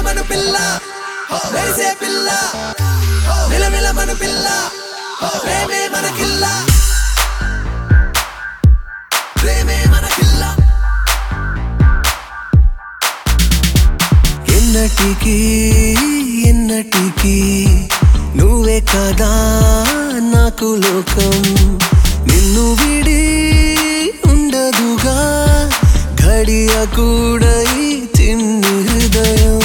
మన పిల్ల మెరిసే పిల్ల మిలమిల మన పిల్ల ప్రేమే మన కిల్ల ప్రేమే మన కిల్ల ఎన్నటికీ ఎన్నటికీ నువ్వే కదా నాకు లోకం నిన్ను విడి ఉండదుగా ఘడియ కూడా ఈ చిన్ని హృదయం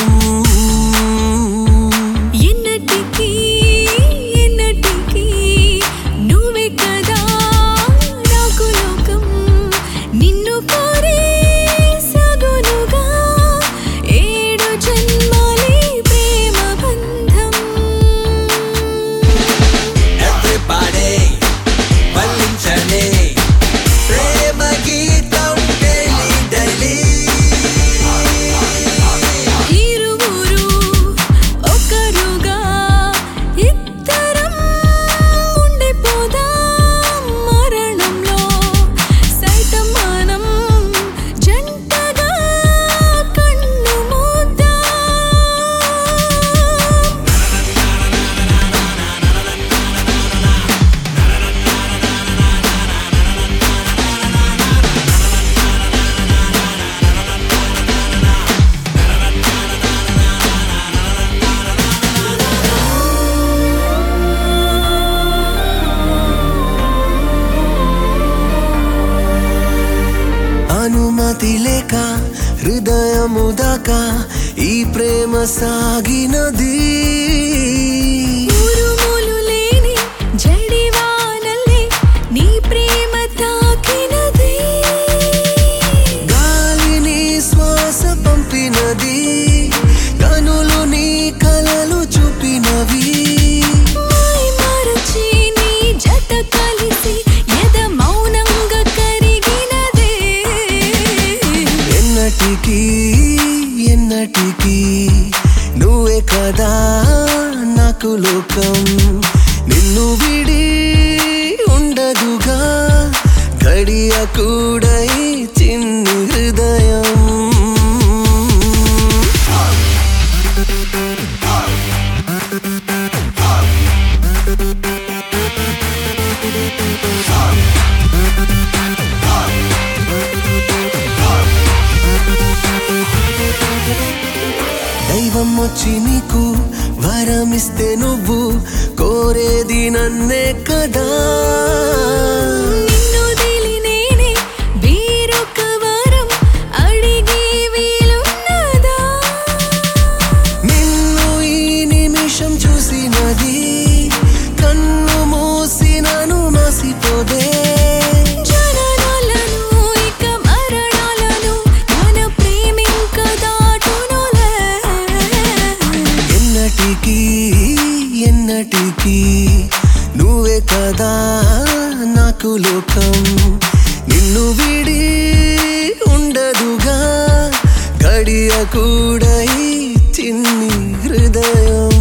ఎన్నటికీ ఎన్నటికీ నువ్వే కదా నాకు లోకం నిన్ను కోరే సగునుగా ఏడు జన్మాలే ప్రేమ బంధం Everybody, వల్లించండి ప్రేమ గీతం డైలీ డైలీ ఇరువురు ఒకరుగా ఇద్దరం ఉండిపోదాం మరణంలో సైతం మనం జంటగా కన్ను మూద్దాం అనుమతి లేక హృదయము దాకా ఈ ప్రేమ సాగినది ఊరుములు లేని జడివానల్లే నీ ప్రేమ తాకినది గాలిని శ్వాస పంపినది కనులు నీ కలలు చూపినవి మై మరచి నీ జత కలిసి ఎద మౌనంగా కరిగినదే ఎన్నటికీ ఎన్నటికీ నువ్వే కదా నాకు లోకం నిన్ను విడి ఉండదుగా గడియ కూడా ఈ చిన్ని హృదయం దైవం వచ్చి నీకు వరమిస్తే నువ్వు కోరేది నన్నే కదా నిన్ను దిలి నేనే వేరొక వరం అడిగే వీలున్నదా నిన్ను ఈ నిమిషం చూసినది కన్ను మూసినను మసిపోదే జననాలను ఇక మరణాలను మన ప్రేమింక దాటునులే ఎన్నటికీ ఎన్నటికీ నువ్వే కదా నాకు లోకం నిన్ను విడి ఉండదుగా గడియ కూడా ఈ చిన్ని హృదయం